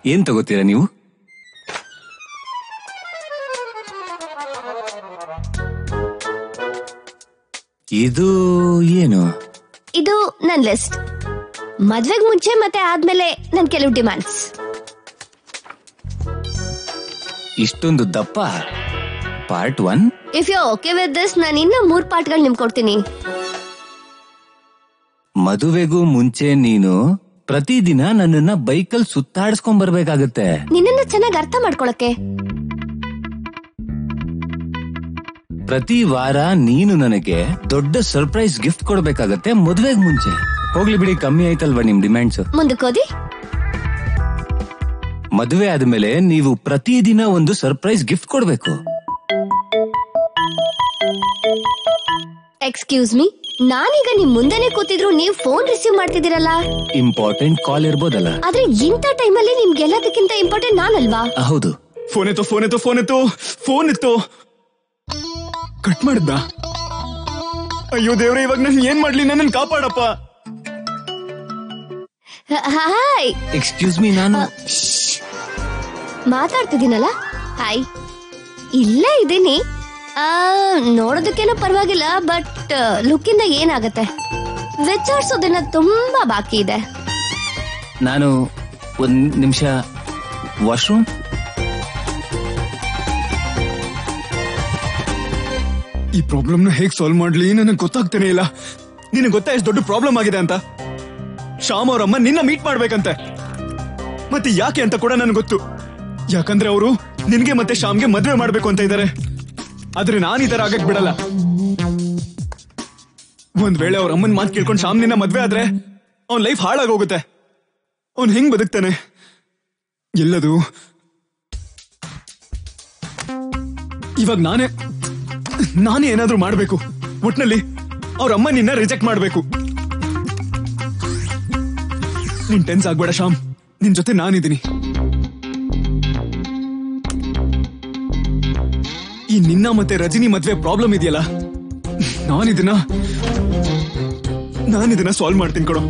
ಏನ್ ತಗೋತೀರಾ ನೀವು ಇದು ಏನು ಇದು ನನ್ ಲಿಸ್ಟ್ ಮದ್ವೆಗ್ ಮುಂಚೆ ಮತ್ತೆ ಆದ್ಮೇಲೆ ನನ್ ಕೆಲವು ಡಿಮ್ಯಾಂಡ್ಸ್ ಇಷ್ಟೊಂದು ದಪ್ಪ part one if you okay with this ನಾನು ಇನ್ನ ಮೂರ್ ಪಾರ್ಟ್ಗಳು ನಿಮ್ಗೆ ಕೊಡ್ತೀನಿ ಮದುವೆಗೂ ಮುಂಚೆ ನೀನು ಪ್ರತಿದಿನ ನನ್ನನ್ನ ಬೈಕಲ್ ಸುತ್ತಾಡಿಸ್ಕೊಂಡ್ ಬರ್ಬೇಕಾಗತ್ತೆ ನಿನ್ನನ್ನ ಚೆನ್ನಾಗಿ ಅರ್ಥ ಮಾಡ್ಕೊಳಕ್ಕೆ ಪ್ರತಿ ವಾರ ನೀನು ನನಗೆ ದೊಡ್ಡ ಸರ್ಪ್ರೈಸ್ ಗಿಫ್ಟ್ ಕೊಡ್ಬೇಕಾಗತ್ತೆ ಮದುವೆಗ್ ಮುಂಚೆ ಹೋಗ್ಲಿ ಬಿಡಿ ಕಮ್ಮಿ ಆಯ್ತಲ್ವಾ ನಿಮ್ ಡಿಮ್ಯಾಂಡ್ಸ್ ಮುಂದಕ್ಕೋದಿ ಮದುವೆ ಆದ್ಮೇಲೆ ನೀವು ಪ್ರತಿದಿನ ಒಂದು ಸರ್ಪ್ರೈಸ್ ಗಿಫ್ಟ್ ಕೊಡ್ಬೇಕು ಎಕ್ಸ್ಕ್ಯೂಸ್ ಮಿ ನಾನೀಗ ನಿಮ್ ಮುಂದೆನೆ ಕೂತಿದ್ರು ನೀವ್ ಫೋನ್ ರಿಸೀವ್ ಮಾಡ್ತಿದ್ದೀರಲ್ಲ ಇಂಪಾರ್ಟೆಂಟ್ ಕಾಲ್ ಇರ್ಬೋದಲ್ಲ ಆದ್ರೆ ಇಂಥ ಟೈಮಲ್ಲಿ ನಿಮ್ಗೆ ಎಲ್ಲದಕ್ಕಿಂತ ಇಂಪಾರ್ಟೆಂಟ್ ನಾನಲ್ವಾ ಹೌದು ಫೋನ್ ಇತ್ತು ಫೋನ್ ಇತ್ತು ಫೋನ್ ಇತ್ತು ಫೋನ್ ಇತ್ತು ಕಟ್ ಮಾಡಿದ್ದ ಅಯ್ಯೋ ದೇವ್ರೆ ಇವಾಗ ನಾನು ಏನ್ ಮಾಡ್ಲಿ ನನ್ನ ಕಾಪಾಡಪ್ಪ ಹಾಯ್ ಎಕ್ಸ್ಕ್ಯೂಸ್ ಮೀ ನಾನು ಮಾತಾಡ್ತಿದ್ದೀನಲ್ಲ ಹಾಯ್ ಇಲ್ಲೇ ಇದ್ದೀನಿ ಆ, ನೋಡೋದಕ್ಕೇನೋ ಪರವಾಗಿಲ್ಲ ಬಟ್ ಲುಕ್ಕಿಂದ ಏನಾಗತ್ತೆ ವಿಚಾರಿಸೋದನ್ನ ತುಂಬಾ ಬಾಕಿ ಇದೆ ನಾನು ಒಂದ್ ನಿಮಿಷ ವಾಶ್ರೂಮ್ ಈ ಪ್ರಾಬ್ಲಮ್ ನ ಹೇಗ್ ಸಾಲ್ವ್ ಮಾಡ್ಲಿ ನನಗೆ ಗೊತ್ತಾಗ್ತಾನೆ ಇಲ್ಲ ನಿನಗೆ ಗೊತ್ತಾ ಎಷ್ಟು ದೊಡ್ಡ ಪ್ರಾಬ್ಲಮ್ ಆಗಿದೆ ಅಂತ ಶ್ಯಾಮ್ ಅವ್ರಮ್ಮ ನಿನ್ನ ಮೀಟ್ ಮಾಡ್ಬೇಕಂತೆ ಮತ್ತೆ ಯಾಕೆ ಅಂತ ಕೂಡ ನನಗೆ ಗೊತ್ತು ಯಾಕಂದ್ರೆ ಅವರು ನಿನ್ಗೆ ಮತ್ತೆ ಶ್ಯಾಮ್ಗೆ ಮದ್ವೆ ಮಾಡ್ಬೇಕು ಅಂತ ಇದ್ದಾರೆ ಆದ್ರೆ ನಾನು ಈ ತರ ಆಗಕ್ ಬಿಡಲ್ಲ ಒಂದ್ ವೇಳೆ ಅವ್ರ ಅಮ್ಮನ್ ಮಾತು ಕೇಳ್ಕೊಂಡು ಶ್ಯಾಮ್ ನಿನ್ನ ಮದ್ವೆ ಆದ್ರೆ ಅವ್ನ್ ಲೈಫ್ ಹಾಳಾಗೋಗುತ್ತೆ ಅವ್ನ್ ಹೆಂಗ್ ಬದುಕ್ತಾನೆ ಎಲ್ಲದು ಇವಾಗ ನಾನೇ ನಾನೇ ಏನಾದ್ರೂ ಮಾಡ್ಬೇಕು ಒಟ್ನಲ್ಲಿ ಅವ್ರ ಅಮ್ಮ ನಿನ್ನ ರಿಜೆಕ್ಟ್ ಮಾಡ್ಬೇಕು ನೀನ್ ಟೆನ್ಸ್ ಆಗ್ಬೇಡ ಶ್ಯಾಮ್ ನಿನ್ ಜೊತೆ ನಾನಿದ್ದೀನಿ ಈ ನಿನ್ನ ಮತ್ತೆ ರಜನಿ ಮದ್ವೆ ಪ್ರಾಬ್ಲಮ್ ಇದೆಯಲ್ಲ ನಾನಿದನ್ನ ನಾನಿದನ್ನ ಸಾಲ್ವ್ ಮಾಡ್ತೀನಿ ಕೊಡು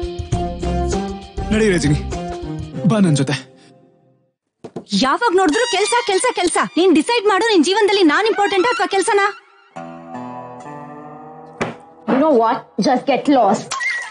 ನಡಿ ರಜನಿ ಬಾ ನನ್ ಜೊತೆ ಯಾವಾಗ ನೋಡಿದ್ರು ಕೆಲ್ಸ ಕೆಲ್ಸ ಕೆಲ್ಸ ನೀನ್ ಡಿಸೈಡ್ ಮಾಡು ನಿನ್ ಜೀವನದಲ್ಲಿ ನಾನ್ ಇಂಪಾರ್ಟೆಂಟ್ ಅಥವಾ ಕೆಲ್ಸನಾ You know what? Just get lost.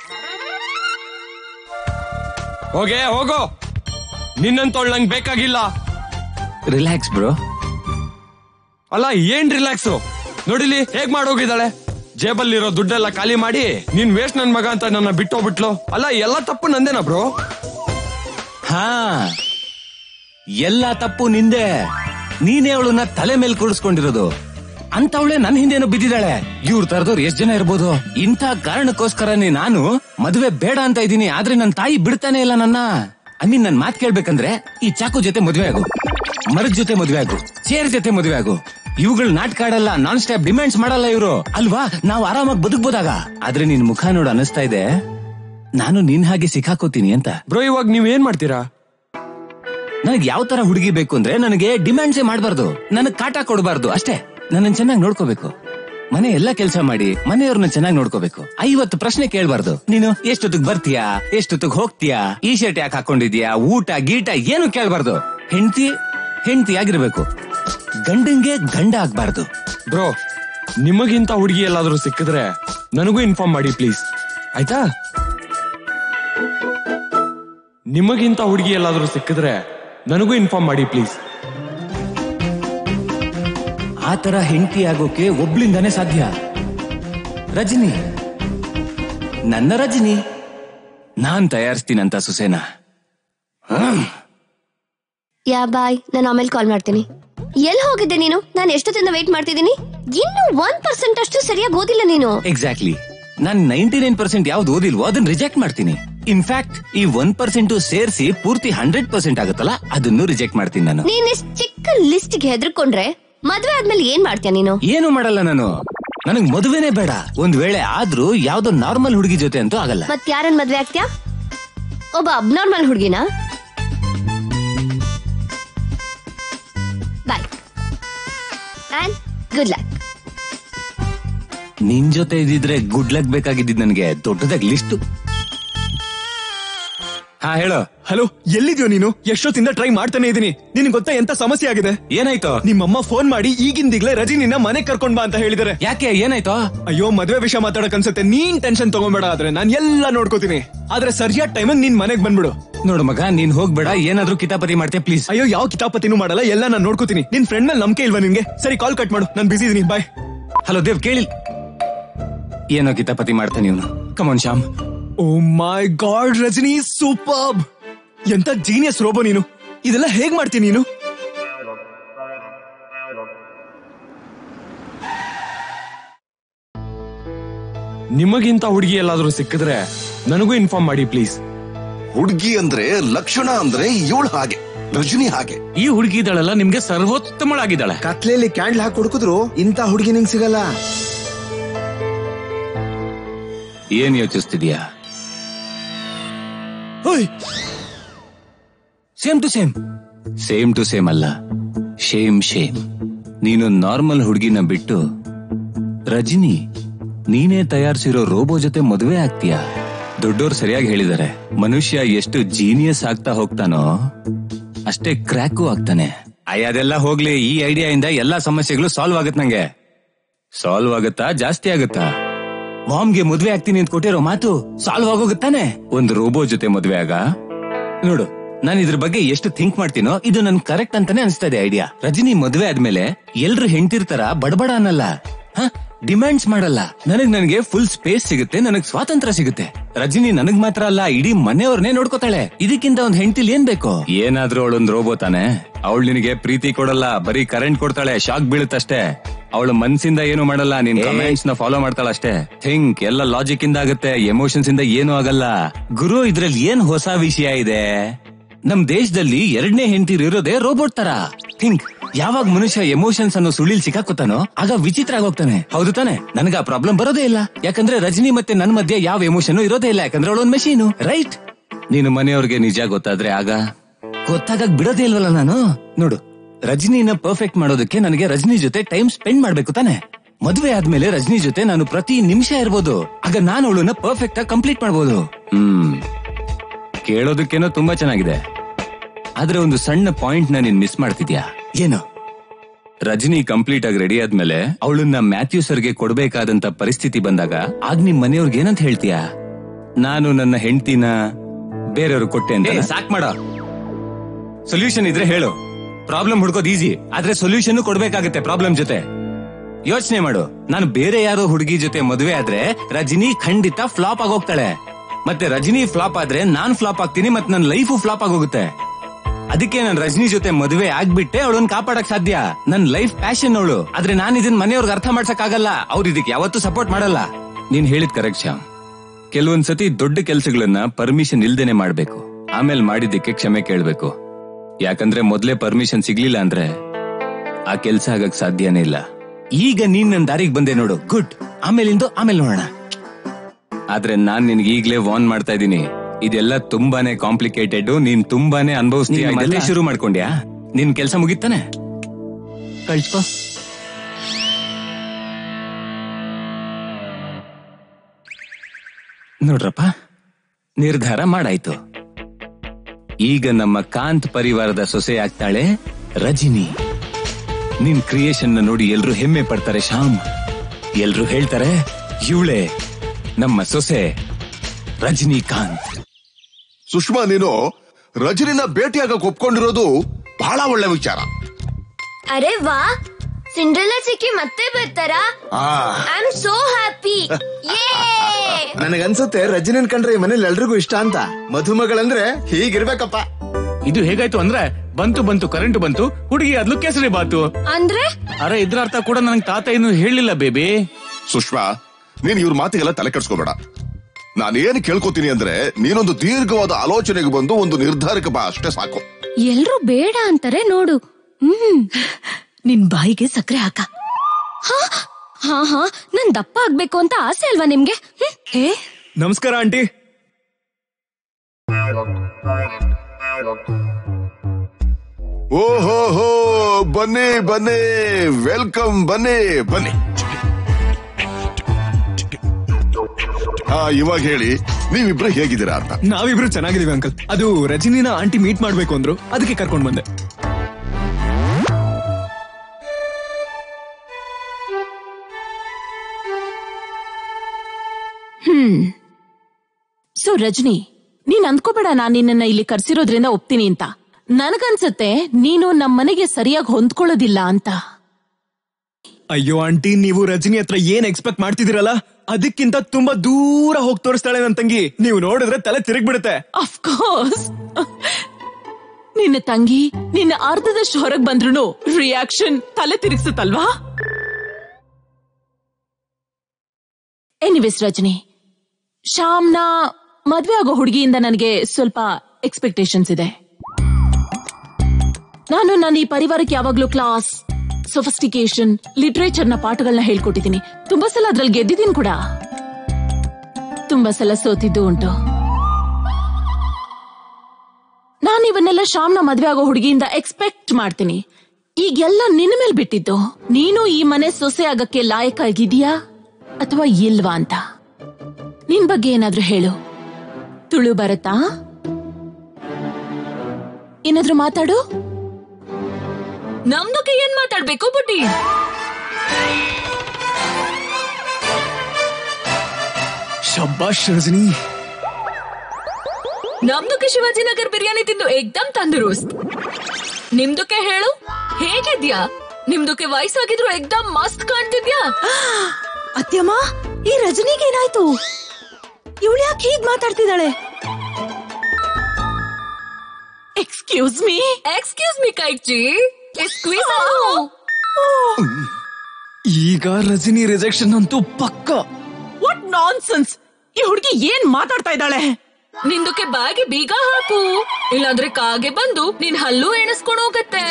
ಹೋಗೆ ಹೋಗೋ ನಿನ್ನಂತೋಳ್ ನಂಗೆ ಬೇಕಾಗಿಲ್ಲ ರಿಲ್ಯಾಕ್ಸ್ ಬ್ರೋ ಅಲ್ಲ ಏನ್ ರಿಲ್ಯಾಕ್ಸು ನೋಡಿಲಿ ಹೇಗ್ ಮಾಡೋಗಿದ್ದಾಳೆ ಜೇಬಲ್ಲಿರೋ ದುಡ್ಡೆಲ್ಲ ಖಾಲಿ ಮಾಡಿ ನೀನ್ ವೇಸ್ಟ್ ನನ್ ಮಗ ಅಂತ ನನ್ನ ಬಿಟ್ಟೋಗ್ಬಿಟ್ಲು ಅಲ್ಲ ಎಲ್ಲ ತಪ್ಪು ನಂದೇನಾ ಬ್ರೋ ಹಾ ಎಲ್ಲ ತಪ್ಪು ನಿಂದೆ ನೀನೇ ಅವಳನ್ನ ತಲೆ ಮೇಲೆ ಕೂಡಿಸ್ಕೊಂಡಿರೋದು ಅಂತವಳೆ ನನ್ ಹಿಂದೆನೋ ಬಿದ್ದಿದ್ದಾಳೆ ಇವ್ರ ತರದವ್ರು ಎಷ್ಟ್ ಜನ ಇರ್ಬೋದು ಇಂಥ ಕಾರಣಕ್ಕೋಸ್ಕರನೇ ನಾನು ಮದುವೆ ಬೇಡ ಅಂತ ಇದ್ದೀನಿ ಆದ್ರೆ ನನ್ ತಾಯಿ ಬಿಡ್ತಾನೆ ಇಲ್ಲ ನನ್ನ ಐ ಮೀನ್ ನನ್ ಮಾತ್ ಕೇಳ್ಬೇಕಂದ್ರೆ ಈ ಚಾಕು ಜೊತೆ ಮದ್ವೆ ಆಗು ಮರದ ಜೊತೆ ಮದ್ವೆ ಆಗು ಚೇರ್ ಜೊತೆ ಮದ್ವೆ ಆಗು ಇವುಗಳು ನಾಟಕ ಆಡಲ್ಲ ನಾನ್ ಸ್ಟಾಪ್ ಡಿಮ್ಯಾಂಡ್ಸ್ ಮಾಡಲ್ಲ ಇವರು ಅಲ್ವಾ ನಾವು ಆರಾಮಾಗಿ ಬದುಕ್ಬೋದಾಗ ಆದ್ರೆ ನಿನ್ ಮುಖ ನೋಡು ಅನಿಸ್ತಾ ಇದೆ ನಾನು ನಿನ್ ಹಾಗೆ ಸಿಕ್ಕಾಕೋತೀನಿ ಅಂತ ಬ್ರೋ ಇವಾಗ ನೀವ್ ಏನ್ ಮಾಡ್ತೀರಾ ನನಗೆ ಯಾವ ತರ ಹುಡುಗಿ ಬೇಕು ಅಂದ್ರೆ ನನಗೆ ಡಿಮ್ಯಾಂಡ್ಸೇ ಮಾಡಬಾರ್ದು ನನಗ್ ಕಾಟ ಕೊಡಬಾರ್ದು ಅಷ್ಟೇ ನನ್ನ ಚೆನ್ನಾಗಿ ನೋಡ್ಕೋಬೇಕು ಮನೆ ಎಲ್ಲ ಕೆಲಸ ಮಾಡಿ ಮನೆಯವ್ರನ್ನ ಚೆನ್ನಾಗಿ ನೋಡ್ಕೋಬೇಕು ಐವತ್ತು ಪ್ರಶ್ನೆ ಕೇಳಬಾರ್ದು ನೀನು ಎಷ್ಟೊತ್ತಿಗೆ ಬರ್ತೀಯಾ ಎಷ್ಟೊತ್ತಿಗೆ ಹೋಗ್ತೀಯಾ ಈ ಶರ್ಟ್ ಯಾಕೆ ಹಾಕೊಂಡಿದ್ಯಾ ಊಟ ಗೀಟ ಏನು ಕೇಳಬಾರ್ದು ಹೆಂಡತಿ ಹೆಂಡತಿ ಆಗಿರ್ಬೇಕು ಗಂಡಂಗೆ ಗಂಡ ಆಗ್ಬಾರ್ದು ಬ್ರೋ ನಿಮಗಿಂತ ಹುಡುಗಿ ಎಲ್ಲಾದ್ರೂ ಸಿಕ್ಕಿದ್ರೆ ನನಗೂ ಇನ್ಫಾರ್ಮ್ ಮಾಡಿ ಪ್ಲೀಸ್ ಆಯ್ತಾ ನಿಮಗಿಂತ ಹುಡುಗಿ ಎಲ್ಲಾದ್ರೂ ಸಿಕ್ಕಿದ್ರೆ ನನಗೂ ಇನ್ಫಾರ್ಮ್ ಮಾಡಿ ಪ್ಲೀಸ್ ಆ ತರ ಹೆಂಡತಿ ಆಗೋಕೆ ಒಬ್ಳಿಂದಾನೇ ಸಾಧ್ಯ ರಜನಿ ನನ್ನ ರಜನಿ ನಾನ್ ತಯಾರಿಸ್ತೀನಂತ ಸುಸೇನ ಹ್ಮ್ ಯಾ ಬಾಯ್ ನಾನು ಆಮೇಲೆ ಕಾಲ್ ಮಾಡ್ತೀನಿ ಎಲ್ಲಿ ಹೋಗಿದ್ದೆ ನೀನು ನಾನು ಎಷ್ಟೊತ್ತಿಂದ ವೇಟ್ ಮಾಡ್ತಿದ್ದೀನಿ ಇನ್ನು ಒನ್ ಪರ್ಸೆಂಟ್ ಅಷ್ಟು ಸರಿಯಾಗಿ ಓದಿಲ್ಲ ನೀನು ಎಕ್ಸಾಕ್ಟ್ಲಿ ನಾನ್ ನೈಂಟಿ ನೈನ್ ಪರ್ಸೆಂಟ್ ಯಾವ್ದು ಓದಿಲ್ವೋ ಅದನ್ನ ರಿಜೆಕ್ಟ್ ಮಾಡ್ತೀನಿ ಇನ್ಫ್ಯಾಕ್ಟ್ ಈ ಒನ್ ಪರ್ಸೆಂಟ್ ಸೇರಿಸಿ ಪೂರ್ತಿ ಹಂಡ್ರೆಡ್ ಪರ್ಸೆಂಟ್ ಆಗುತ್ತಲ್ಲ ಅದನ್ನು ರಿಜೆಕ್ಟ್ ಮಾಡ್ತೀನಿ ನಾನು ನೀನ್ ಇಷ್ಟ್ ಚಿಕ್ಕ ಲಿಸ್ಟ್ಗೆ ಹೆದರ್ಕೊಂಡ್ರೆ ಮದ್ವೆ ಆದ್ಮೇಲೆ ಏನ್ ಮಾಡ್ತೀಯ ನೀನು ಏನು ಮಾಡಲ್ಲ ನಾನು ನನಗ್ ಮದುವೆನೇ ಬೇಡ ಒಂದ್ ವೇಳೆ ಆದ್ರೂ ಯಾವ್ದೋ ನಾರ್ಮಲ್ ಹುಡುಗಿ ಜೊತೆ ಅಂತೂ ಆಗಲ್ಲ ಮತ್ ಯಾರನ್ ಮದ್ವೆ ಆಗ್ತ್ಯಾ ಒಬ್ಬ ಅಬ್ನಾರ್ಮಲ್ ಹುಡ್ಗಿನ ಬಾಯ್ ಅಂಡ್ ಗುಡ್ ಲಕ್ ನಿನ್ ಜೊತೆ ಇದ್ದಿದ್ರೆ ಗುಡ್ ಲಕ್ ಬೇಕಾಗಿದ್ದಿದ್ ನನಗೆ ದೊಡ್ಡದಾಗಿ ಲಿಸ್ಟ್ ಹಾ ಹೇಳು ಹಲೋ ಎಲ್ಲಿದ್ಯೋ ನೀನು ಎಷ್ಟೊತ್ತಿಂದ ಟ್ರೈ ಮಾಡ್ತಾನೆ ಇದೀನಿ ನಿನ್ಗೆ ಗೊತ್ತಾ ಎಂತ ಸಮಸ್ಯೆ ಆಗಿದೆ ಏನಾಯ್ತು ನಿಮ್ಮಮ್ಮ ಫೋನ್ ಮಾಡಿ ಈಗಿಂದೀಗ್ಲೇ ರಜಿನಿನ ಮನೆಗ್ ಕರ್ಕೊಂಡ್ ಬಾ ಅಂತ ಹೇಳಿದಾರೆ ಯಾಕೆ ಏನಾಯ್ತು ಅಯ್ಯೋ ಮದ್ವೆ ವಿಷಯ ಮಾತಾಡಕ್ ಅನ್ಸುತ್ತೆ ನೀನ್ ಟೆನ್ಷನ್ ತಗೊಂಬೇಡ ಆದ್ರೆ ನಾನ್ ಎಲ್ಲ ನೋಡ್ಕೋತೀನಿ ಆದ್ರೆ ಸರಿಯಾದ ಟೈಮಿಗೆ ನೀನ್ ಮನೆಗ್ ಬಂದ್ಬಿಡು ನೋಡು ಮಗ ನೀನ್ ಹೋಗ್ಬೇಡ ಏನಾದ್ರೂ ಕಿತಾಪತಿ ಮಾಡ್ತೀಯ ಪ್ಲೀಸ್ ಅಯ್ಯೋ ಯಾವ ಕಿತಾಪತಿನೂ ಮಾಡಲ್ಲ ಎಲ್ಲ ನಾನ್ ನೋಡ್ಕೋತೀನಿ ನಿನ್ ಫ್ರೆಂಡ್ ಮೇಲೆ ನಂಬಿಕೆ ಇಲ್ವಾ ನಿನ್ಗೆ ಸರಿ ಕಾಲ್ ಕಟ್ ಮಾಡು ನಾನ್ ಬಿಸಿ ಇದೀನಿ ಬಾಯ್ ಹಲೋ ದೇವ್ ಕೇಳಿ ಏನೋ ಕಿತಾಪತಿ ಮಾಡ್ತಾನೆ ಇವನು come on Shyam oh my god Rajani super ಎಂತ ಜೀನಿಯಸ್ ರೋಬೋ ನೀನು ಇದೆಲ್ಲ ಹೇಗ್ ಮಾಡ್ತೀನಿ ನೀನು ನಿಮಗಿಂತ ಹುಡುಗಿ ಎಲ್ಲಾದ್ರೂ ಸಿಕ್ಕಿದ್ರೆ ನನಗೂ ಇನ್ಫಾರ್ಮ್ ಮಾಡಿ ಪ್ಲೀಸ್ ಹುಡುಗಿ ಅಂದ್ರೆ ಲಕ್ಷಣ ಅಂದ್ರೆ ಇವಳು ಹಾಗೆ ರಜನಿ ಹಾಗೆ ಈ ಹುಡುಗಿ ಇದ್ದಾಳಲ್ಲ ನಿಮ್ಗೆ ಸರ್ವೋತ್ತಮಳಾಗಿದ್ದಾಳೆ ಕತ್ಲೆಯಲ್ಲಿ ಕ್ಯಾಂಡ್ಲ್ ಹಾಕಿ ಹುಡುಕಿದ್ರು ಇಂಥ ಹುಡುಗಿ ನಿಂಗೆ ಸಿಗಲ್ಲ ಏನ್ ಯೋಚಿಸ್ತಿದ್ಯಾ same to same same to same ಅಲ್ಲ ಶೇಮ್ ಶೇಮ್ ನೀನು ನಾರ್ಮಲ್ ಹುಡುಗಿನ ಬಿಟ್ಟು ರಜನಿ ನೀನೇ ತಯಾರಿಸಿರೋ ರೋಬೋ ಜೊತೆ ಮದುವೆ ಆಗ್ತೀಯಾ ದೊಡ್ಡೋರ್ ಸರಿಯಾಗಿ ಹೇಳಿದ್ದಾರೆ ಮನುಷ್ಯ ಎಷ್ಟು ಜೀನಿಯಸ್ ಆಗ್ತಾ ಹೋಗ್ತಾನೋ ಅಷ್ಟೇ ಕ್ರ್ಯಾಕು ಆಗ್ತಾನೆ ಅಯ್ಯ ಅದೆಲ್ಲ ಹೋಗ್ಲಿ ಈ ಐಡಿಯಾ ಇಂದ ಎಲ್ಲಾ ಸಮಸ್ಯೆಗಳು ಸಾಲ್ವ್ ಆಗತ್ ನಂಗೆ ಸಾಲ್ವ್ ಆಗುತ್ತಾ ಜಾಸ್ತಿ ಆಗುತ್ತಾ ಮಾಮ್ಗೆ ಮದ್ವೆ ಆಗ್ತೀನಿ ಅಂತ ಕೊಟ್ಟಿರೋ ಮಾತು ಸಾಲ್ವ್ ಆಗೋಗುತ್ತಾನೆ ಒಂದು ರೋಬೋ ಜೊತೆ ಮದ್ವೆ ಆಗ ನೋಡು ನಾನು ಇದ್ರ ಬಗ್ಗೆ ಎಷ್ಟು ಥಿಂಕ್ ಮಾಡ್ತೀನೋ ಇದು ನನ್ ಕರೆಕ್ಟ್ ಅಂತಾನೆ ಅನ್ಸ್ತಾ ಇದೆ ಐಡಿಯಾ ರಜನಿ ಮದ್ವೆ ಆದ್ಮೇಲೆ ಎಲ್ರು ಹೆಂಡ್ತಿರ್ತಾರ ಬಡಬಡ ಅನ್ನಲ್ಲ ಹ ಡಿಮ್ಯಾಂಡ್ಸ್ ಮಾಡಲ್ಲ ನನಗ್ ನನಗೆ ಫುಲ್ ಸ್ಪೇಸ್ ಸಿಗುತ್ತೆ ನನಗ್ ಸ್ವಾತಂತ್ರ್ಯ ಸಿಗುತ್ತೆ ರಜನಿ ನನಗ್ ಮಾತ್ರ ಅಲ್ಲ ಇಡೀ ಮನೆಯವ್ರನ್ನೇ ನೋಡ್ಕೋತಾಳೆ ಇದಕ್ಕಿಂತ ಒಂದ್ ಹೆಂಡತಿಲ್ ಏನ್ ಬೇಕು ಏನಾದ್ರೂ ಅವಳೊಂದ್ ರೋಬೋ ತಾನೆ ಅವಳು ನಿನಗೆ ಪ್ರೀತಿ ಕೊಡಲ್ಲ ಬರೀ ಕರೆಂಟ್ ಕೊಡ್ತಾಳೆ ಶಾಕ್ ಬೀಳುತ್ತಷ್ಟೇ ಅವಳು ಮನ್ಸಿಂದ ಏನು ಮಾಡಲ್ಲ ನಿನ್ ಕಮೆಂಟ್ಸ್ ನ ಫಾಲೋ ಮಾಡ್ತಾಳ ಅಷ್ಟೇ ಥಿಂಕ್ ಎಲ್ಲ ಲಾಜಿಕ್ ಇಂದ ಆಗುತ್ತೆ ಎಮೋಷನ್ಸ್ ಇಂದ ಏನು ಆಗಲ್ಲ ಗುರು ಇದ್ರಲ್ಲಿ ಏನ್ ಹೊಸ ವಿಷಯ ಇದೆ ನಮ್ ದೇಶದಲ್ಲಿ ಎರಡನೇ ಹೆಂಡತಿರು ಇರೋದೇ ರೋಬೋಟ್ ತರ ಥಿಂಕ್ ಯಾವಾಗ ಮನುಷ್ಯ ಎಮೋಷನ್ಸ್ ಅನ್ನೋ ಸುಳಿಲ್ ಸಿಕ್ಕಾಕೋತಾನೋ ಆಗ ವಿಚಿತ್ರ ಆಗೋಗ್ತಾನೆ ಹೌದು ತಾನೆ ನನಗ ಆ ಪ್ರಾಬ್ಲಮ್ ಬರೋದೇ ಇಲ್ಲ ಯಾಕಂದ್ರೆ ರಜನಿ ಮತ್ತೆ ನನ್ ಮಧ್ಯೆ ಯಾವ ಎಮೋಷನ್ ಇರೋದೇ ಇಲ್ಲ ಯಾಕಂದ್ರೆ ಅವಳೊಂದ್ ಮೆಷೀನು ರೈಟ್ ನೀನು ಮನೆಯವ್ರಿಗೆ ನಿಜ ಗೊತ್ತಾದ್ರೆ ಆಗ ಗೊತ್ತಾಗಕ್ ಬಿಡೋದೇ ಇಲ್ವಲ್ಲ ನಾನು ನೋಡು ರಜನಿನ ಪರ್ಫೆಕ್ಟ್ ಮಾಡೋದಕ್ಕೆ ನನಗೆ ರಜನಿ ಜೊತೆ ಟೈಮ್ ಸ್ಪೆಂಡ್ ಮಾಡ್ಬೇಕು ತಾನೆ ಮದುವೆ ಆದ್ಮೇಲೆ ರಜನಿ ಜೊತೆ ನಾನು ಪ್ರತಿ ನಿಮಿಷ ಇರ್ಬೋದು ಆಗ ನಾನು ಅವಳನ್ನ ಪರ್ಫೆಕ್ಟ್ ಆಗಿ ಕಂಪ್ಲೀಟ್ ಮಾಡ್ಬೋದು ಹ್ಮ್ ಕೇಳೋದಕ್ಕೇನೋ ತುಂಬಾ ಚೆನ್ನಾಗಿದೆ ಆದ್ರೆ ಒಂದು ಸಣ್ಣ ಪಾಯಿಂಟ್ ನ ನೀನ್ ಮಿಸ್ ಮಾಡ್ತಿದ್ಯಾ ಏನು ರಜನಿ ಕಂಪ್ಲೀಟ್ ಆಗಿ ರೆಡಿ ಆದ್ಮೇಲೆ ಅವಳನ್ನ ಮ್ಯಾಥ್ಯೂ ಸರ್ಗೆ ಕೊಡ್ಬೇಕಾದಂತ ಪರಿಸ್ಥಿತಿ ಬಂದಾಗ ಆಗ ನಿಮ್ ಮನೆಯವ್ರಿಗೆ ಏನಂತ ಹೇಳ್ತೀಯಾ ನಾನು ನನ್ನ ಹೆಂಡತಿನ ಬೇರೆಯವ್ರು ಕೊಟ್ಟೆ ಅಂತ ಸಾಕ್ ಮಾಡ ಸೊಲ್ಯೂಷನ್ ಇದ್ರೆ ಹೇಳು ಪ್ರಾಬ್ಲಮ್ ಹುಡ್ಕೋದ್ ಈಸಿ ಆದ್ರೆ ಸೊಲ್ಯೂಷನ್ ಕೊಡ್ಬೇಕಾಗತ್ತೆ ಪ್ರಾಬ್ಲಮ್ ಜೊತೆ ಯೋಚನೆ ಮಾಡು ನಾನು ಬೇರೆ ಯಾರೋ ಹುಡುಗಿ ಜೊತೆ ಮದುವೆ ಆದ್ರೆ ರಜನಿ ಖಂಡಿತ ಫ್ಲಾಪ್ ಆಗೋಗ್ತಾಳೆ ಮತ್ತೆ ರಜನಿ ಫ್ಲಾಪ್ ಆದ್ರೆ ನಾನ್ ಫ್ಲಾಪ್ ಆಗ್ತೀನಿ ಮತ್ತೆ ನನ್ನ ಲೈಫು ಫ್ಲಾಪ್ ಆಗೋಗುತ್ತೆ ಅದಕ್ಕೆ ನಾನು ರಜನಿ ಜೊತೆ ಮದುವೆ ಆಗ್ಬಿಟ್ಟೆ ಅವಳನ್ನ ಕಾಪಾಡಕ್ ಸಾಧ್ಯ ನನ್ ಲೈಫ್ ಪ್ಯಾಷನ್ ಅವಳು ಆದ್ರೆ ನಾನು ಇದನ್ನ ಮನೆಯವ್ರಿಗೆ ಅರ್ಥ ಮಾಡ್ಸಕ್ ಆಗಲ್ಲ ಅವ್ರು ಇದಕ್ಕೆ ಯಾವತ್ತೂ ಸಪೋರ್ಟ್ ಮಾಡಲ್ಲ ನೀನ್ ಹೇಳಿದ್ ಕರೆಕ್ಟ್ ಶ್ಯಾಮ್ ಕೆಲವೊಂದ್ ಸತಿ ದೊಡ್ಡ ಕೆಲ್ಸಗಳನ್ನ ಪರ್ಮಿಷನ್ ಇಲ್ದೇನೆ ಮಾಡ್ಬೇಕು ಆಮೇಲೆ ಮಾಡಿದ್ದಕ್ಕೆ ಕ್ಷಮೆ ಕೇಳ್ಬೇಕು ಯಾಕಂದ್ರೆ ಮೊದ್ಲೇ ಪರ್ಮಿಷನ್ ಸಿಗ್ಲಿಲ್ಲ ಅಂದ್ರೆ ಆ ಕೆಲ್ಸ ಆಗಕ್ ಸಾಧ್ಯನೇ ಇಲ್ಲ ಈಗ ನೀನ್ ನನ್ ದಾರಿಗೆ ಬಂದೆ ನೋಡು ಗುಡ್ ಆಮೇಲಿಂದು ಆಮೇಲೆ ನೋಡೋಣ ಆದ್ರೆ ನಾನ್ ನಿನ್ಗೆ ಈಗ್ಲೇ ವಾರ್ನ್ ಮಾಡ್ತಾ ಇದ್ದೀನಿ ಇದೆಲ್ಲ ತುಂಬಾನೇ ಕಾಂಪ್ಲಿಕೇಟೆಡ್ ನೀನ್ ತುಂಬಾನೇ ಅನುಭವಿಸ್ತೀಯ ನೀನ್ ಇದೆಲ್ಲ ಮೊದ್ಲೇ ಶುರು ಮಾಡ್ಕೊಂಡ್ಯಾ ನಿನ್ ಕೆಲ್ಸ ಮುಗಿತಾನೆ ಕಳ್ಸ್ಕೋ ನೋಡ್ರಪ್ಪ ನಿರ್ಧಾರ ಮಾಡಾಯ್ತು ಈಗ ನಮ್ಮ ಕಾಂತ್ ಪರಿವಾರದ ಸೊಸೆ ಆಗ್ತಾಳೆ ರಜಿನಿ ನಿನ್ ಕ್ರಿಯೇಷನ್ ನೋಡಿ ಎಲ್ರು ಹೆಮ್ಮೆ ಪಡ್ತಾರೆ ಶ್ಯಾಮ್ ಎಲ್ರು ಹೇಳ್ತಾರೆ ಇವಳೆ ನಮ್ಮ ಸೊಸೆ ರಜನಿಕಾಂತ್ ಸುಷ್ಮಾ ನೀನು ರಜನಿನ ಭೇಟಿಯಾಗಕ್ ಒಪ್ಕೊಂಡಿರೋದು ಬಹಳ ಒಳ್ಳೆ ವಿಚಾರ ಅರೆ ವಾ ಸಿಂಡ್ರೆಲ್ಲ ಸಿಕ್ಕಿ ಮತ್ತೆ ಬರ್ತಾರಾ ಐ ಆಮ್ ಸೋ ಹ್ಯಾಪಿ ಯೇ ನನಗನ್ಸುತ್ತೆ ರಜನಿನ್ ಕಂಡ್ರೆ ಈ ಮನೇಲಿ ಎಲ್ರಿಗೂ ಇಷ್ಟ ಅಂತ ಮಧುಮಗಳಂದ್ರೆ ಹೀಗಿರ್ಬೇಕಪ್ಪ ಇದು ಹೇಗಾಯ್ತು ಅಂದ್ರೆ ಬಂತು ಬಂತು ಕರೆಂಟ್ ಬಂತು ಹುಡುಗಿ ಅದ್ಲು ಕೆಸರಿ ಬಾತು ಅಂದ್ರೆ ಅರೆ ಇದ್ರ ಅರ್ಥ ಕೂಡ ನನಗೆ ತಾತ ಏನು ಹೇಳಿಲ್ಲ ಬೇಬಿ ಸುಷ್ಮಾ ನೀನ್ ಇವ್ರ ಮಾತಿಗೆಲ್ಲ ತಲೆ ಕೆಡ್ಸ್ಕೋಬೇಡ ನಾನೇನ್ ಕೇಳ್ಕೊತೀನಿ ಅಂದ್ರೆ ನೀನೊಂದು ದೀರ್ಘವಾದ ಆಲೋಚನೆಗೆ ಬಂದು ಒಂದು ನಿರ್ಧಾರಕ್ಕೆ ಬಾ ಅಷ್ಟೇ ಸಾಕು ಎಲ್ರು ಬೇಡ ಅಂತಾರೆ ನೋಡು ಹ್ಮ್ ನಿನ್ ಬಾಯಿಗೆ ಸಕ್ಕರೆ ಹಾಕ ಹಾ ಹಾ ಹಾ ನನ್ ದಪ್ಪ ಆಗ್ಬೇಕು ಅಂತ ಆಸೆ ಅಲ್ವಾ ನಿಮ್ಗೆ ಹ್ಮ್? ಏ ನಮಸ್ಕಾರ ಆಂಟಿ ಓಹೋ ಹೋ ಬನ್ನಿ ಬನ್ನಿ ವೆಲ್ಕಮ್ ಬನ್ನಿ ಬನ್ನಿ ಆ ಇವಾಗ ಹೇಳಿ ನೀವಿಬ್ರು ಹೇಗಿದ್ದೀರಾ ಅಂತ ನಾವಿಬ್ರು ಚೆನ್ನಾಗಿದೀವಿ ಅಂಕಲ್ ಅದು ರಜನಿನ ಆಂಟಿ ಮೀಟ್ ಮಾಡ್ಬೇಕು ಅಂದ್ರು ಅದಕ್ಕೆ ಕರ್ಕೊಂಡ್ ಬಂದೆ ಸೊ ರಜನಿ ನೀನ್ ಅಂದ್ಕೋಬೇಡ ನಾನ್ ನಿನ್ನ ಇಲ್ಲಿ ಕರ್ಸಿರೋದ್ರಿಂದ ಒಪ್ತೀನಿ ಅಂತ ನನಗನ್ಸತ್ತೆ ನೀನು ನಮ್ಮನೆಗೆ ಸರಿಯಾಗಿ ಹೊಂದ್ಕೊಳ್ಳೋದಿಲ್ಲ ಅಂತ ಅಯ್ಯೋ ಆಂಟಿ ನೀವು ರಜನಿ ಹತ್ರ ಏನ್ ಎಕ್ಸ್ಪೆಕ್ಟ್ ಮಾಡ್ತಿದ್ದೀರಲ್ಲ ಅದಕ್ಕಿಂತ ತುಂಬಾ ದೂರ ಹೋಗಿ ತೋರಿಸ್ತಾಳೆ ನನ್ ತಂಗಿ ನೀವು ನೋಡಿದ್ರೆ ತಲೆ ತಿರುಗ್ಬಿಡುತ್ತೆ ಅಫ್ಕೋರ್ಸ್ ನಿನ್ನ ತಂಗಿ ನಿನ್ನ ಅರ್ಧದಷ್ಟು ಹೊರಗ್ ಬಂದ್ರು ರಿಯಾಕ್ಷನ್ ತಲೆ ತಿರುಗಿಸುತ್ತಲ್ವಾ ಎನಿವೇಸ್ ರಜನಿ ಶ್ಯಾಮ್ನ ಮದ್ವೆ ಆಗೋ ಹುಡುಗಿಯಿಂದ ನನಗೆ ಸ್ವಲ್ಪ ಎಕ್ಸ್ಪೆಕ್ಟೇಷನ್ಸ್ ಇದೆ ನಾನು ನನ್ನ ಈ ಪರಿವಾರಕ್ಕೆ ಯಾವಾಗ್ಲೂ ಕ್ಲಾಸ್ ಸೊಫಿಸ್ಟಿಕೇಶನ್ ಲಿಟ್ರೇಚರ್ನ ಪಾಠಗಳನ್ನ ಹೇಳ್ಕೊಟ್ಟಿದ್ದೀನಿ ತುಂಬಾ ಸಲ ಅದ್ರಲ್ಲಿ ಗೆದ್ದಿದ್ದೀನಿ ಕೂಡ ತುಂಬಾ ಸಲ ಸೋತಿದ್ದು ಉಂಟು ನಾನು ಇವನ್ನೆಲ್ಲ ಶ್ಯಾಮ್ನ ಮದ್ವೆ ಆಗೋ ಹುಡುಗಿಯಿಂದ ಎಕ್ಸ್ಪೆಕ್ಟ್ ಮಾಡ್ತೀನಿ ಈಗೆಲ್ಲ ನಿನ್ನ ಮೇಲೆ ಬಿಟ್ಟಿದ್ದು ನೀನು ಈ ಮನೆ ಸೊಸೆ ಆಗಕ್ಕೆ ಲಾಯಕ ಆಗಿದೀಯಾ ಅಥವಾ ಇಲ್ವಾ ಅಂತ ನಿನ್ ಬಗ್ಗೆ ಏನಾದ್ರೂ ಹೇಳು ತುಳು ಬರತ್ತಾ ಏನಾದ್ರೂ ಮಾತಾಡು ನಮ್ದಕ್ಕೆ ಏನ್ ಮಾತಾಡ್ಬೇಕು ಬುಡ್ಡಿ ಶಬ್ಬಾಶ್ ರಜನಿ ನಮ್ದಕ್ಕೆ ಶಿವಾಜಿನಗರ್ ಬಿರಿಯಾನಿ ತಿಂದು ಏಕ್ದಮ್ ತಂದರುಸ್ತ್ ನಿಮ್ದಕ್ಕೆ ಹೇಳು ಹೇಗಿದ್ಯಾ ನಿಮ್ದಕ್ಕೆ ವಯಸ್ಸಾಗಿದ್ರು ಏಕ್ದಮ್ ಮಸ್ತ್ ಕಾಣ್ತಿದ್ಯಾ ಅತ್ಯಮ್ಮ ಈ ರಜನಿಗೆ ಏನಾಯ್ತು ಇವಳು ಯಾಕೆ ಹೀಗ್ ಮಾತಾಡ್ತಿದ್ದಾಳೆ ಎಕ್ಸ್ಕ್ಯೂಸ್ ಮೀ ಎಕ್ಸ್ಕ್ಯೂಸ್ ಮಿ ಕೈಟ್ಜಿ ಎಕ್ಸ್ಕ್ಯೂಸ್ ಈಗ ರಜನಿ ರಿಜೆಕ್ಷನ್ ಅಂತೂ ಪಕ್ಕ ವಾಟ್ ನಾನ್ ಸೆನ್ಸ್ ಈ ಹುಡುಗಿ ಏನ್ ಮಾತಾಡ್ತಾ ಇದ್ದಾಳೆ ನಿಂದಕ್ಕೆ ಬಾಗಿ ಬೀಗ ಹಾಕು ಇಲ್ಲಾಂದ್ರೆ ಕಾಗೆ ಬಂದು ನಿನ್ ಹಲ್ಲು ಎಣಿಸ್ಕೊಂಡು ಹೋಗತ್ತೆ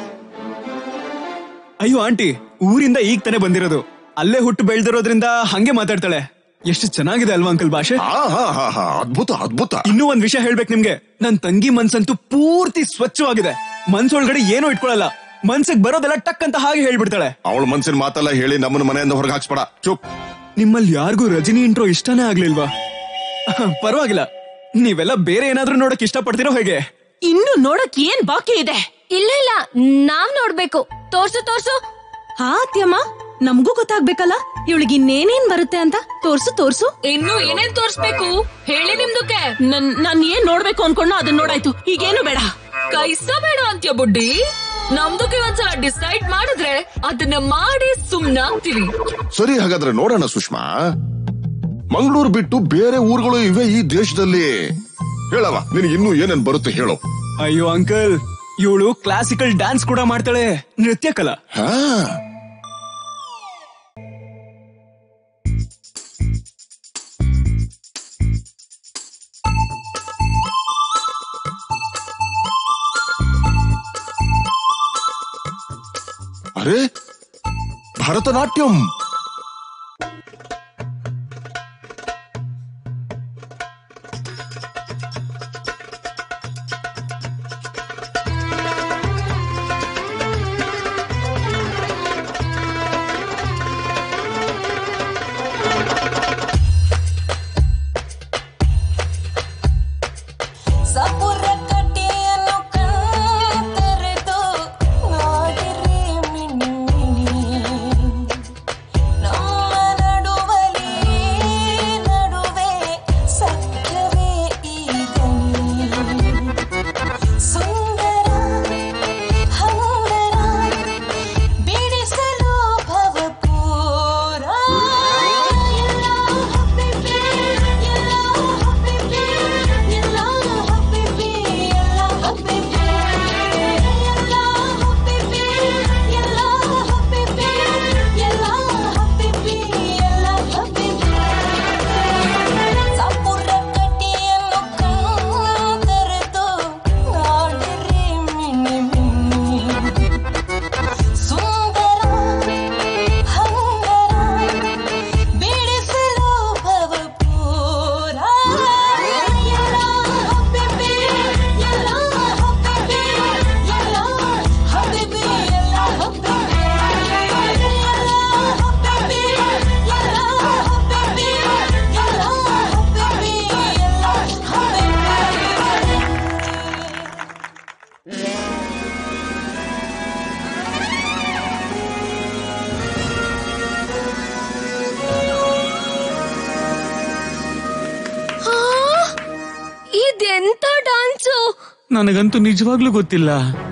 ಅಯ್ಯೋ ಆಂಟಿ ಊರಿಂದ ಈಗ ತಾನೇ ಬಂದಿರೋದು ಅಲ್ಲೇ ಹುಟ್ಟು ಬೆಳ್ದಿರೋದ್ರಿಂದ ಹಂಗೆ ಮಾತಾಡ್ತಾಳೆ ಎಷ್ಟು ಚೆನ್ನಾಗಿದೆ ಅಲ್ವಾ ಅಂಕಲ್ ಭಾಷೆ ಆ, ಹಾ ಹಾ ಹಾ ಅದ್ಭುತ ಅದ್ಭುತ ಇನ್ನೂ ಒಂದ್ ವಿಷಯ ಹೇಳ್ಬೇಕು ನಿಮ್ಗೆ ನನ್ ತಂಗಿ ಮನ್ಸಂತೂ ಪೂರ್ತಿ ಸ್ವಚ್ಛವಾಗಿದೆ ಮನ್ಸೊಳಗಡೆ ಏನೂ ಇಟ್ಕೊಳಲ್ಲ ಮನ್ಸಿಗೆ ಬರೋದೆಲ್ಲ ಟಕ್ ಅಂತ ಹಾಗೆ ಹೇಳ್ಬಿಡ್ತಾಳೆ ಅವಳ ಮನ್ಸಿನ ಮಾತೆಲ್ಲ ಹೇಳಿ ನಮ್ಮನ್ನ ಮನೆಯಿಂದ ಹೊರಗೆ ಹಾಕ್ಸ್ಬೇಡ ಚುಪ್ ನಿಮ್ಮಲ್ಲಿ ಯಾರಿಗೂ ರಜನಿ ಇಂಟ್ರೋ ಇಷ್ಟನೇ ಆಗ್ಲಿಲ್ವಾ ಪರವಾಗಿಲ್ಲ ನೀವೆಲ್ಲ ಬೇರೆ ಏನಾದ್ರೂ ನೋಡಕ್ ಇಷ್ಟಪಡ್ತೀರೋ ಹೇಗೆ ಇನ್ನು ನೋಡಕ್ ಏನ್ ಬಾಕಿ ಇದೆ ಇಲ್ಲ ಇಲ್ಲ ನಾವ್ ನೋಡ್ಬೇಕು ತೋರ್ಸು ತೋರ್ಸು ಹಾ ಅತ್ಯಮ್ಮ ನಮಗೂ ಗೊತ್ತಾಗ್ಬೇಕಲ್ಲ ಇವಳಿಗೆ ಇನ್ನೇನೇನ್ ಬರುತ್ತೆ ಅಂತ ತೋರ್ಸು ತೋರ್ಸು ಇನ್ನು ಏನೇನ್ ತೋರ್ಸ್ಬೇಕು ಹೇಳಿ ನಿಮ್ದಕ್ಕೆ ನನ್ ನಾನ್ ಏನ್ ನೋಡ್ಬೇಕು ಅನ್ಕೊಂಡ ಅದನ್ನ ನೋಡಾಯ್ತು ಈಗೇನು ಬೇಡ ಕೈಸ ಬೇಡ ಅಂತ್ಯ ಬುಡ್ಡಿ ನಮ್ದಕ್ಕೆ ಒಂದ್ಸಲ ಡಿಸೈಡ್ ಮಾಡಿದ್ರೆ ಅದನ್ನ ಮಾಡಿ ಸುಮ್ನಾಗ್ತೀವಿ ಸರಿ ಹಾಗಾದ್ರೆ ನೋಡೋಣ ಸುಷ್ಮಾ ಮಂಗಳೂರು ಬಿಟ್ಟು ಬೇರೆ ಊರುಗಳು ಇವೆ ಈ ದೇಶದಲ್ಲಿ ಹೇಳವ ನಿನಗೆ ಇನ್ನೂ ಏನೇನ್ ಬರುತ್ತೆ ಹೇಳು ಅಯ್ಯೋ ಅಂಕಲ್ ಇವಳು ಕ್ಲಾಸಿಕಲ್ ಡ್ಯಾನ್ಸ್ ಕೂಡ ಮಾಡ್ತಾಳೆ ನೃತ್ಯ ಕಲಾ ಹಾ ಅರೆ ಭರತನಾಟ್ಯಂ ಸಪುರ ಕಟ್ಟಿಯನ್ನು ಕಣ್ತೆರೆದು ನೋಡಿರಿ ಮಿಣಿ ಮಿಣಿ ಇದೆಂತ ಡಾನ್ಸು ನನಗಂತೂ ನಿಜವಾಗ್ಲೂ ಗೊತ್ತಿಲ್ಲ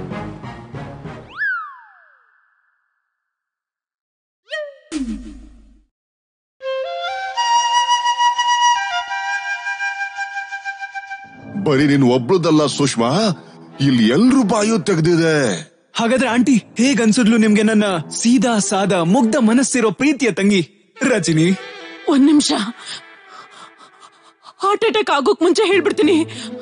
ಬರೀ ನೀನ್ ಒಬ್ಳದಲ್ಲ ಸುಷ್ಮಾ ಇಲ್ಲಿ ಎಲ್ರೂ ಬಾಯು ತೆಗ್ದಿದೆ ಹಾಗಾದ್ರೆ ಆಂಟಿ ಹೇಗ್ ಅನ್ಸಿದ್ಲು ನಿಮ್ಗೆ ನನ್ನ ಸೀದಾ ಸಾದಾ ಮುಗ್ಧ ಮನಸ್ಸಿರೋ ಪ್ರೀತಿಯ ತಂಗಿ ರಜನಿ ಒಂದ್ ನಿಮಿಷ ಹಾರ್ಟ್ ಅಟ್ಯಾಕ್ ಆಗೋಕ್ ಮುಂಚೆ ಹೇಳ್ಬಿಡ್ತೀನಿ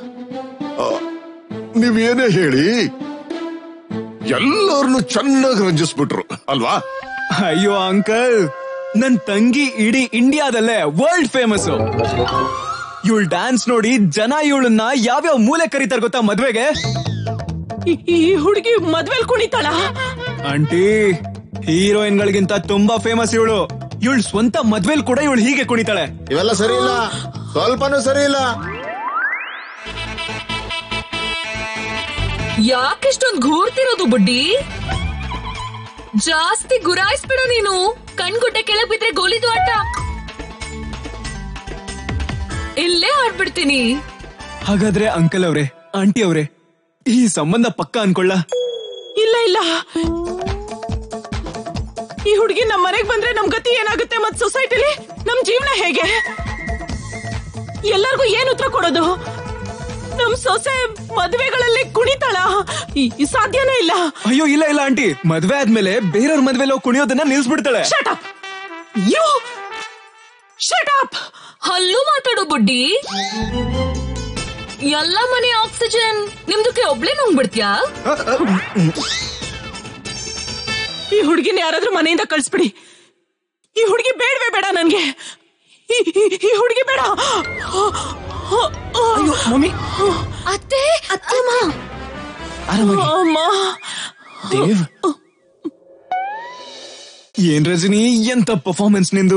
ನೀವೇನೇ ಹೇಳಿ ಎಲ್ಲರನ್ನು ಚೆನ್ನಾಗಿ ರಂಜಿಸ್ಬಿಟ್ರು ಅಲ್ವಾ ಅಯ್ಯೋ ಅಂಕಲ್ ನನ್ ತಂಗಿ ಇಡೀ ಇಂಡಿಯಾದಲ್ಲೇ ವರ್ಲ್ಡ್ ಫೇಮಸ್ ಇವಳು ಡ್ಯಾನ್ಸ್ ನೋಡಿ ಜನ ಇವಳನ್ನ ಯಾವ್ಯಾವ ಮೂಲೆ ಕರೀತಾರ ಗೊತ್ತಾ ಮದ್ವೆಗೆ ಈ- ಈ ಹುಡುಗಿ ಮದ್ವೆಲ್ ಕುಣಿತಾಳ ಆಂಟಿ ಹೀರೋಯಿನ್ ಗಳಿಗಿಂತ ತುಂಬಾ ಫೇಮಸ್ ಇವಳು ಇವಳು ಸ್ವಂತ ಮದ್ವೆಲ್ ಕೂಡ ಇವಳು ಹೀಗೆ ಕುಣಿತಾಳೆ ಇವೆಲ್ಲ ಸರಿ ಇಲ್ಲ ಸ್ವಲ್ಪನೂ ಸರಿ ಇಲ್ಲ ಯಾಕೆಷ್ಟೊಂದ್ ಘೂರ್ತಿರೋದು ಬುಡ್ಡಿ ಜಾಸ್ತಿ ಗುರಾಯಿಸ್ಬಿಡ ನೀನು ಕಣ್ಗುಡ್ಡೆ ಕೆಳಗ್ ಬಿದ್ರೆ ಗೋಲಿದು ಆಟ ಇಲ್ಲೇ ಆಡ್ಬಿಡ್ತೀನಿ ಹಾಗಾದ್ರೆ ಅಂಕಲ್ ಅವ್ರೆ ಆಂಟಿ ಅವ್ರೆ ಈ ಸಂಬಂಧ ಪಕ್ಕ ಅನ್ಕೊಳ್ಳ ಇಲ್ಲ ಇಲ್ಲ ಈ ಹುಡುಗಿ ನಮ್ ಮನೆಗ್ ಬಂದ್ರೆ ನಮ್ ಗತಿ ಏನಾಗುತ್ತೆ ಮತ್ ಸೊಸೈಟಿಲಿ ನಮ್ ಜೀವನ ಹೇಗೆ ಎಲ್ಲರಿಗೂ ಏನ್ ಉತ್ತರ ಕೊಡೋದು ನಮ್ ಸೊಸೆ ಮದ್ವೆಗಳಲ್ಲಿ ಕುಣಿತಾಳ ಈ- ಈ ಸಾಧ್ಯನೇ ಇಲ್ಲ ಅಯ್ಯೋ ಇಲ್ಲ ಇಲ್ಲ ಆಂಟಿ ಮದ್ವೆ ಆದ್ಮೇಲೆ ಬೇರೆಯವ್ರ ಮದ್ವೆಲಿ ಹೋಗಿ ಕುಣಿಯೋದನ್ನ ನಿಲ್ಸ್ಬಿಡ್ತಾಳೆ shut up you shut up ಹಲ್ಲು ಮಾತಾಡು ಬುಡ್ಡಿ ಎಲ್ಲ ಮನೆ ಆಕ್ಸಿಜನ್ ನಿಮ್ದಕ್ಕೆ ಒಬ್ಳೆ ನುಂಗ್ಬಿಡ್ತ್ಯಾ ಈ ಹುಡುಗಿನ ಯಾರಾದ್ರೂ ಮನೆಯಿಂದ ಕಳಿಸ್ಬಿಡಿ ಈ ಹುಡುಗಿ ಬೇಡವೇ ಬೇಡ ನನ್ಗೆ ಈ- ಈ- ಈ ಹುಡುಗಿ ಬೇಡ ಮಮ್ಮಿ ಅತ್ತೆ ಅತ್ತಮ್ಮ ಅಮ್ಮ ದೇವ್ ಏನ್ ರಜನಿ ಎಂತ ಪರ್ಫಾರ್ಮೆನ್ಸ್ ನಿಂದು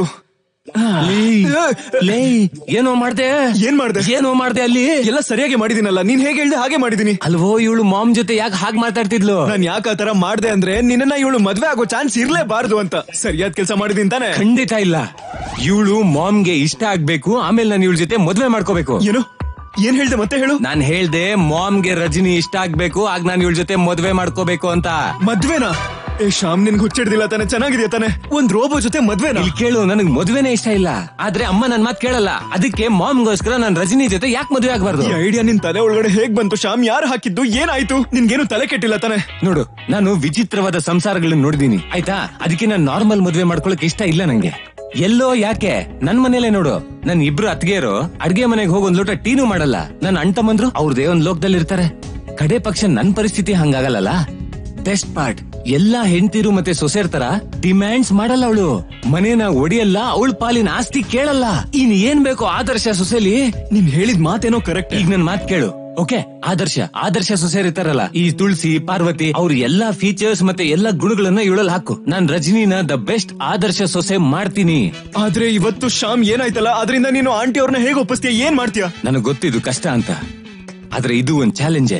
ಲೇ ಏನೋ ಮಾಡ್ದೆ ಏನ್ ಮಾಡ್ದೆ ಏನೋ ಮಾಡ್ದೆ ಅಲ್ಲಿ ಎಲ್ಲ ಸರಿಯಾಗಿ ಮಾಡಿದೀನಲ್ಲ ನೀನ್ ಹೇಗೆ ಹೇಳ್ದೆ ಹಾಗೆ ಮಾಡಿದೀನಿ ಅಲ್ವೋ ಇವಳು ಮಾಮ್ ಜೊತೆ ಯಾಕೆ ಹಾಗೆ ಮಾತಾಡ್ತಿದ್ಲು ನಾನ್ ಯಾಕೆ ಆತರ ಮಾಡ್ದೆ ಅಂದ್ರೆ ನಿನ್ನ ಇವಳು ಮದ್ವೆ ಆಗೋ ಚಾನ್ಸ್ ಇರ್ಲೇಬಾರ್ದು ಅಂತ ಸರಿಯಾದ ಕೆಲಸ ಮಾಡಿದೀನಿ ತಾನೆ ಖಂಡಿತ ಇಲ್ಲ ಇವಳು ಮಾಮ್ಗೆ ಇಷ್ಟ ಆಗ್ಬೇಕು ಆಮೇಲೆ ನಾನು ಇವಳ ಜೊತೆ ಮದ್ವೆ ಮಾಡ್ಕೋಬೇಕು ಏನು ಏನ್ ಹೇಳ್ದೆ ಮತ್ತೆ ಹೇಳು ನಾನ್ ಹೇಳ್ದೆ ಮಾಮ್ಗೆ ರಜನಿ ಇಷ್ಟ ಆಗ್ಬೇಕು ಆಗ ನಾನು ಇವಳ ಜೊತೆ ಮದ್ವೆ ಮಾಡ್ಕೋಬೇಕು ಅಂತ ಮದ್ವೆನಾ ಏ ಶ್ಯಾಮ್ ನಿನ್ಗೆ ಹುಚ್ಚಿಡ್ದಿಲ್ಲ ತಾನೆ ಚೆನ್ನಾಗಿದ್ಯಾ ತಾನೆ ಒಂದ್ ರೋಬೋ ಜೊತೆ ಮದ್ವೆನಾ ಇಲ್ಲಿ ಕೇಳು ನನಗ್ ಮದ್ವೆನೇ ಇಷ್ಟ ಇಲ್ಲ ಆದ್ರೆ ಅಮ್ಮ ನನ್ ಮಾತ್ ಕೇಳಲ್ಲ ಅದಕ್ಕೆ ಮಾಮ್ಗೋಸ್ಕರ ನಾನ್ ರಜನಿ ಜೊತೆ ಯಾಕೆ ಮದ್ವೆ ಆಗ್ಬಾರ್ದು ಈ ಐಡಿಯಾ ನಿನ್ ತಲೆ ಒಳಗಡೆ ಹೇಗ್ ಬಂತು ಶ್ಯಾಮ್ ಯಾರು ಹಾಕಿದ್ದು ಏನಾಯ್ತು ನಿನ್ಗೇನು ತಲೆ ಕೆಟ್ಟಿಲ್ಲ ತಾನೆ ನೋಡು ನಾನು ವಿಚಿತ್ರವಾದ ಸಂಸಾರಗಳನ್ನ ನೋಡಿದೀನಿ ಆಯ್ತಾ ಅದಕ್ಕೆ ನಾನು ನಾರ್ಮಲ್ ಮದ್ವೆ ಮಾಡ್ಕೊಳಕ್ ಇಷ್ಟ ಇಲ್ಲ ನಂಗೆ ಎಲ್ಲೋ ಯಾಕೆ ನನ್ ಮನೇಲೆ ನೋಡು ನನ್ ಇಬ್ರು ಅತ್ಗೆಯರು ಅಡ್ಗೆ ಮನೆಗೆ ಹೋಗಿ ಒಂದ್ ಲೋಟ ಟೀನು ಮಾಡಲ್ಲ ನನ್ ಅಣ್ತಮ್ಮಂದ್ರು ಅವ್ರದೇ ಒಂದ್ ಲೋಕದಲ್ಲಿ ಇರ್ತಾರೆ ಕಡೆ ಪಕ್ಷ ನನ್ ಪರಿಸ್ಥಿತಿ ಹಂಗಾಗಲ್ಲ ಬೆಸ್ಟ್ ಪಾರ್ಟ್ ಎಲ್ಲಾ ಹೆಂಡತಿರು ಮತ್ತೆ ಸೊಸೆರ್ ತರ ಡಿಮ್ಯಾಂಡ್ಸ್ ಮಾಡಲ್ಲ ಅವಳು ಮನೇನ ಒಡಿಯಲ್ಲ ಅವಳ ಪಾಲಿನ ಆಸ್ತಿ ಕೇಳಲ್ಲ ಇನ್ ಏನ್ ಬೇಕೋ ಆದರ್ಶ ಸೊಸೆಲಿ ನೀನ್ ಹೇಳಿದ ಮಾತೇನೋ ಕರೆಕ್ಟ್ ಈಗ ನನ್ ಮಾತ್ ಕೇಳು ಓಕೆ ಆದರ್ಶ ಆದರ್ಶ ಸೊಸೆಯರ್ ಇರ್ತಾರಲ್ಲ ಈ ತುಳಸಿ ಪಾರ್ವತಿ ಅವ್ರ ಎಲ್ಲಾ ಫೀಚರ್ಸ್ ಮತ್ತೆ ಎಲ್ಲಾ ಗುಣಗಳನ್ನ ಇವಳಲ್ಲಿ ಹಾಕು ನಾನ್ ರಜನಿನ ದ ಬೆಸ್ಟ್ ಆದರ್ಶ ಸೊಸೆ ಮಾಡ್ತೀನಿ ಆದ್ರೆ ಇವತ್ತು ಶ್ಯಾಮ್ ಏನಾಯ್ತಲ್ಲ ಅದರಿಂದ ನೀನು ಆಂಟಿ ಅವ್ರನ್ನ ಹೇಗೆ ಒಪ್ಪಿಸ್ತೀಯ ಏನ್ ಮಾಡ್ತೀಯ ನನಗ್ ಗೊತ್ತಿದ್ದು ಕಷ್ಟ ಅಂತ ಆದ್ರೆ ಇದು ಒಂದ್ ಚಾಲೆಂಜೆ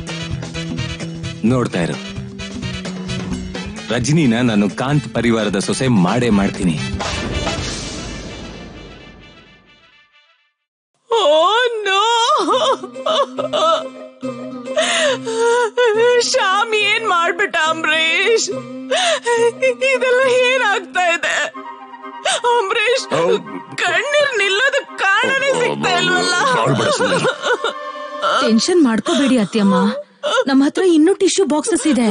ನೋಡ್ತಾ ಇರು ರಜನಿನ ನಾನು ಕಾಂತ್ ಪರಿವಾರದ ಸೊಸೆ ಮಾಡೇ ಮಾಡ್ತೀನಿ ಓ ನೋ ಶ್ಯಾಮ್ ಏನ್ ಮಾಡ್ಬಿಟ್ಟ ಅಂಬರೀಶ್ ಇದೆಲ್ಲ ಏನಾಗ್ತಾ ಇದೆ ಅಂಬರೀಶ್ ಕಣ್ಣೀರ್ ನಿಲ್ಲೋದು ಕಾರಣನೇ ಸಿಗ್ತಾ ಇಲ್ವಲ್ಲ ಟೆನ್ಷನ್ ಮಾಡ್ಕೋಬೇಡಿ ಅತ್ಯಮ್ಮ ನಮ್ಮ ಹತ್ರ ಇನ್ನೂ ಟಿಶ್ಯೂ ಬಾಕ್ಸಸ್ ಇದೆ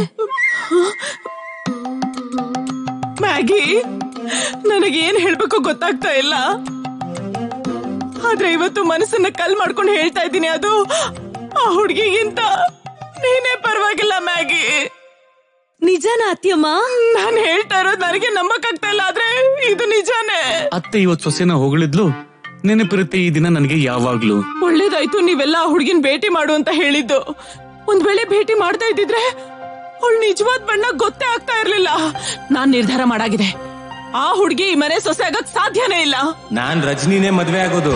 ಮ್ಯಾಗಿ ನನಗೇನ್ ಹೇಳ್ಬೇಕು ಗೊತ್ತಾಗ್ತಾ ಇಲ್ಲ ಆದ್ರೆ ಇವತ್ತು ಮನಸ್ಸನ್ನ ಕಲ್ ಮಾಡ್ಕೊಂಡು ಹೇಳ್ತಾ ಇದ್ದೀನಿ ಅದು ಆ ಹುಡ್ಗಿಗಿಂತ ನೀನೇ ಪರವಾಗಿಲ್ಲ ಮ್ಯಾಗಿ ನಿಜನಾ ಅತ್ಯಮ್ಮ ನಾನ್ ಹೇಳ್ತಾ ಇರೋದು ನನಗೆ ನಂಬಕ್ಕಾಗ್ತಾ ಇಲ್ಲ ಆದ್ರೆ ಇದು ನಿಜಾನೇ ಅತ್ತೆ ಇವತ್ ಸೊಸೆನ ಹೊಗಳಿದ್ಲು ನೆನಪಿರುತ್ತೆ ಈ ದಿನ ನನಗೆ ಯಾವಾಗ್ಲೂ ಒಳ್ಳೇದಾಯ್ತು ನೀವೆಲ್ಲ ಆ ಹುಡ್ಗಿನ್ ಭೇಟಿ ಮಾಡು ಅಂತ ಹೇಳಿದ್ದು ಒಂದ್ ವೇಳೆ ಭೇಟಿ ಮಾಡ್ತಾ ಇದ್ದಿದ್ರೆ ಅವಳು ನಿಜವಾದ ಬಣ್ಣ ಗೊತ್ತೇ ಆಗ್ತಾ ಇರ್ಲಿಲ್ಲ ನಾನ್ ನಿರ್ಧಾರ ಮಾಡಾಗಿದೆ ಆ ಹುಡ್ಗಿ ಈ ಮನೆ ಸೊಸೆ ಆಗಕ್ ಸಾಧ್ಯನೇ ಇಲ್ಲ ನಾನ್ ರಜನಿನೇ ಮದ್ವೆ ಆಗೋದು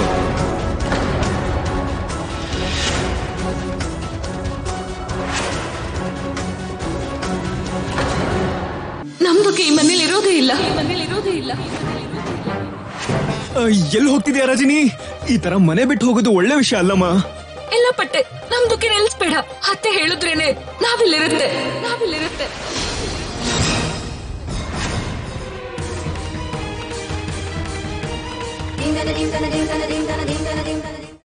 ನಂಬಕ್ಕೆ ಈ ಮನೇಲಿ ಇರೋದೇ ಇಲ್ಲ ಮನೇಲಿ ಇರೋದೇ ಇಲ್ಲ ಎಲ್ಲಿ ಹೋಗ್ತಿದ್ಯಾ ರಜನಿ ಈ ತರ ಮನೆ ಬಿಟ್ಟು ಹೋಗೋದು ಒಳ್ಳೆ ವಿಷಯ ಅಲ್ಲಮ್ಮ ಎಲ್ಲ ಪಟ್ಟೆ ನಮ್ ದುಃಖ ನಿಲ್ಸ್ಬೇಡ ಅತ್ತೆ ಹೇಳಿದ್ರೇನೆ ನಾವಿಲ್ಲಿರುತ್ತೆ ನಾವಿಲ್ಲಿರುತ್ತೆ ದಿಂಗನ ದಿಂಗನ ದಿಂಗನ ದಿಂಗನ ದಿಂಗನ ದಿಂಗನ